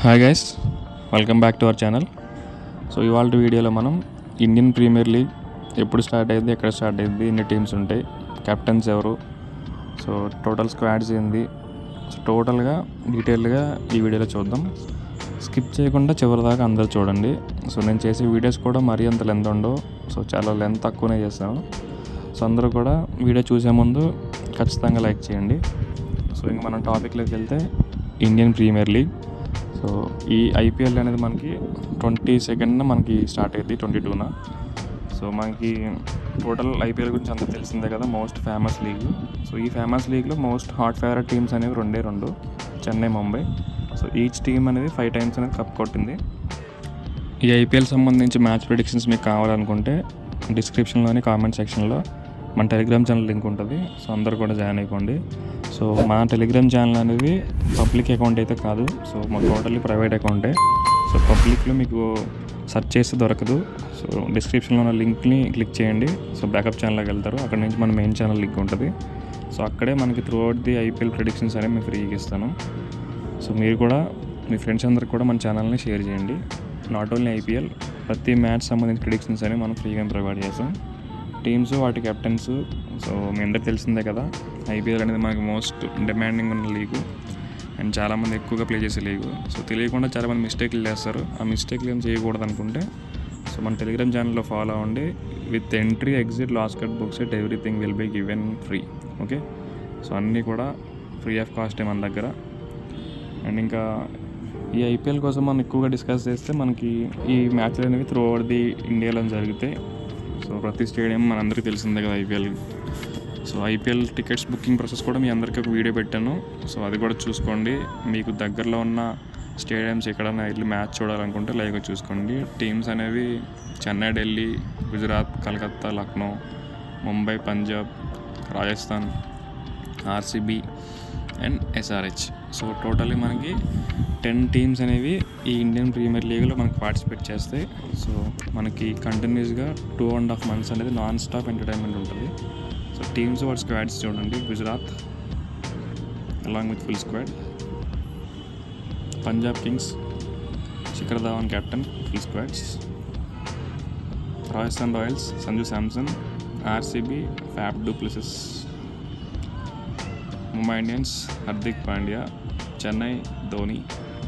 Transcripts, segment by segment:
hi guys welcome back to our channel so ఇవాళ వీడియోలో మనం ఇండియన్ ప్రీమియర్ లీగ్ ఎప్పుడు స్టార్ట్ అయ్యింది ఎక్కడ స్టార్ట్ అయ్యింది ఎన్ని టీమ్స్ ఉంటాయి కెప్టెన్స్ ఎవరు సో టోటల్ స్క్వాడ్స్ ఏంది సో టోటల్గా డీటెయిల్గా ఈ వీడియోలో చూద్దాం స్కిప్ చేయకుండా చివరి దాకా అందరు చూడండి సో నేను చేసే వీడియోస్ కూడా మరీ అంత లెంత్ ఉండవు సో చాలా లెంత్ తక్కువనే చేస్తాను సో అందరూ కూడా వీడియో చూసే ముందు ఖచ్చితంగా లైక్ చేయండి సో ఇంక మనం టాపిక్లోకి వెళ్తే ఇండియన్ ప్రీమియర్ లీగ్ సో ఈ ఐపీఎల్ అనేది మనకి ట్వంటీ సెకండ్న మనకి స్టార్ట్ అయ్యింది ట్వంటీ టూన సో మనకి టోటల్ ఐపీఎల్ గురించి అంతా తెలిసిందే కదా మోస్ట్ ఫేమస్ లీగ్ సో ఈ ఫేమస్ లీగ్లో మోస్ట్ హాట్ ఫేవరెట్ టీమ్స్ అనేవి రెండే రెండు Chennai Mumbai so each team అనేది ఫైవ్ టైమ్స్ అనేది కప్ కొట్టింది ఈ ఐపీఎల్ సంబంధించి మ్యాచ్ ప్రిడిక్షన్స్ మీకు కావాలనుకుంటే డిస్క్రిప్షన్లోని కామెంట్ సెక్షన్లో మన టెలిగ్రామ్ ఛానల్ లింక్ ఉంటుంది సో అందరు కూడా జాయిన్ అయిపోండి సో మా టెలిగ్రామ్ ఛానల్ అనేది పబ్లిక్ అకౌంట్ అయితే కాదు సో మా టోటల్లీ ప్రైవేట్ అకౌంటే సో పబ్లిక్లో మీకు సెర్చ్ చేస్తే దొరకదు సో డిస్క్రిప్షన్లో ఉన్న లింక్ని క్లిక్ చేయండి సో బ్యాకప్ ఛానల్లోకి వెళ్తారు అక్కడ నుంచి మన మెయిన్ ఛానల్ లింక్ ఉంటుంది సో అక్కడే మనకి through out the IPL predictions అనేవి మేము ఫ్రీగా ఇస్తాను సో మీరు కూడా మీ ఫ్రెండ్స్ అందరికి కూడా మన ఛానల్ని షేర్ చేయండి నాట్ ఓన్లీ ఐపీఎల్ ప్రతి మ్యాచ్ సంబంధించిన ప్రిడిక్షన్స్ అనేవి మనం ఫ్రీగా ప్రొవైడ్ చేస్తాం టీమ్స్ వాటి కెప్టెన్స్ సో మీ అందరికి తెలిసిందే కదా ఐపీఎల్ అనేది మనకి మోస్ట్ డిమాండింగ్ ఉన్న లీగు అండ్ చాలామంది ఎక్కువగా ప్లే చేసే లీగు సో తెలియకుండా చాలామంది మిస్టేక్లు చేస్తారు ఆ మిస్టేక్లు ఏం చేయకూడదు అనుకుంటే సో మన టెలిగ్రామ్ ఛానల్లో ఫాలో అవ్వండి with entry exit last cut books it everything will be given free okay so అన్నీ కూడా ఫ్రీ ఆఫ్ కాస్టే మన దగ్గర అండ్ ఇంకా ఈ ఐపీఎల్ కోసం మనం ఎక్కువగా డిస్కస్ చేస్తే మనకి ఈ మ్యాచ్లు అనేవి త్రూ ఓవర్ ది ఇండియాలో జరుగుతాయి సో ప్రతి స్టేడియం మనందరికీ తెలిసిందే కదా IPL so IPL tickets booking process కూడా మీ అందరికీ ఒక వీడియో పెట్టాను సో అది కూడా చూసుకోండి మీకు దగ్గరలో ఉన్న స్టేడియంస్ ఎక్కడైనా వెళ్ళి మ్యాచ్ చూడాలనుకుంటే లైవ్గా చూసుకోండి టీమ్స్ అనేవి Chennai Delhi Gujarat Calcutta Lucknow Mumbai Punjab Rajasthan RCB and SRH so totally మనకి టెన్ టీమ్స్ అనేవి ఈ ఇండియన్ ప్రీమియర్ లీగ్లో మనకి పార్టిసిపేట్ చేస్తాయి సో మనకి కంటిన్యూస్గా టూ అండ్ హాఫ్ మంత్స్ అనేది నాన్ స్టాప్ ఎంటర్టైన్మెంట్ ఉంటుంది సో టీమ్స్ వాటి స్క్వాడ్స్ చూడండి Gujarat along with full squad Punjab kings Shikhar Dhawan captain full squads Rajasthan royals Sanju Samson RCB Faf du Plessis Mumbai Indians Hardik Pandya Chennai Dhoni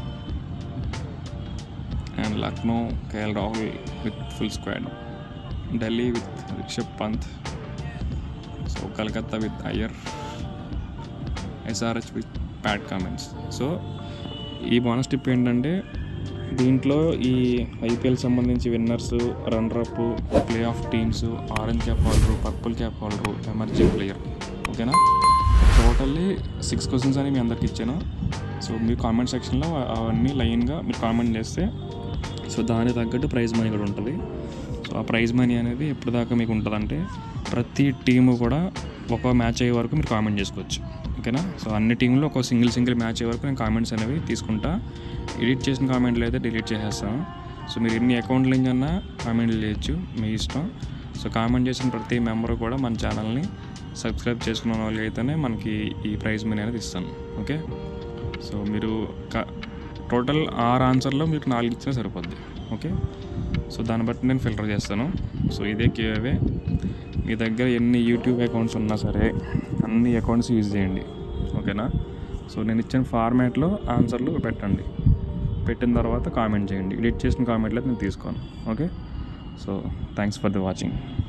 and Lucknow KL Rahul with full squad Delhi with Rishabh Pant so Calcutta with Iyer SRH with Pat Cummins so ఈ bonus tip ఏంటంటే దీంట్లో ఈ IPL సంబంధించి winners runner up play off teams orange cap holder purple cap holder emerging player ఓకేనా totally six questions అని మీ అందరికి ఇచ్చాను సో మీ కామెంట్ సెక్షన్లో అవన్నీ లైన్గా మీరు కామెంట్ చేస్తే సో దానికి తగ్గట్టు ప్రైజ్ మనీ కూడా ఉంటుంది సో ఆ ప్రైజ్ మనీ అనేది ఎప్పుడు దాకా మీకు ఉంటుందంటే ప్రతి టీము కూడా ఒక మ్యాచ్ అయ్యే వరకు మీరు కామెంట్ చేసుకోవచ్చు ఓకేనా సో అన్ని టీంలో ఒక సింగిల్ సింగిల్ మ్యాచ్ అయ్యే వరకు నేను కామెంట్స్ అనేవి తీసుకుంటా ఎడిట్ చేసిన కామెంట్లు అయితే డిలీట్ చేసేస్తాను సో మీరు ఎన్ని అకౌంట్ల నుంచి అన్నా కామెంట్లు చేయొచ్చు మీ ఇష్టం సో కామెంట్ చేసిన ప్రతి మెంబర్ కూడా మన ఛానల్ని సబ్స్క్రైబ్ చేసుకున్న వాళ్ళకి అయితేనే మనకి ఈ ప్రైజ్ మనీ అనేది ఇస్తాను ఓకే సో మీరు టోటల్ ఆరు ఆన్సర్లో మీకు నాలుగు ఇచ్చినా సరిపోద్ది ఓకే సో దాన్ని బట్టి నేను ఫిల్టర్ చేస్తాను సో ఇదే క్యూఏవే మీ దగ్గర ఎన్ని యూట్యూబ్ అకౌంట్స్ ఉన్నా సరే అన్ని అకౌంట్స్ యూజ్ చేయండి ఓకేనా సో నేను ఇచ్చిన ఫార్మాట్లో ఆన్సర్లు పెట్టండి పెట్టిన తర్వాత కామెంట్ చేయండి ఎడిట్ చేసిన కామెంట్లు అయితే నేను తీసుకోను okay so thanks for the watching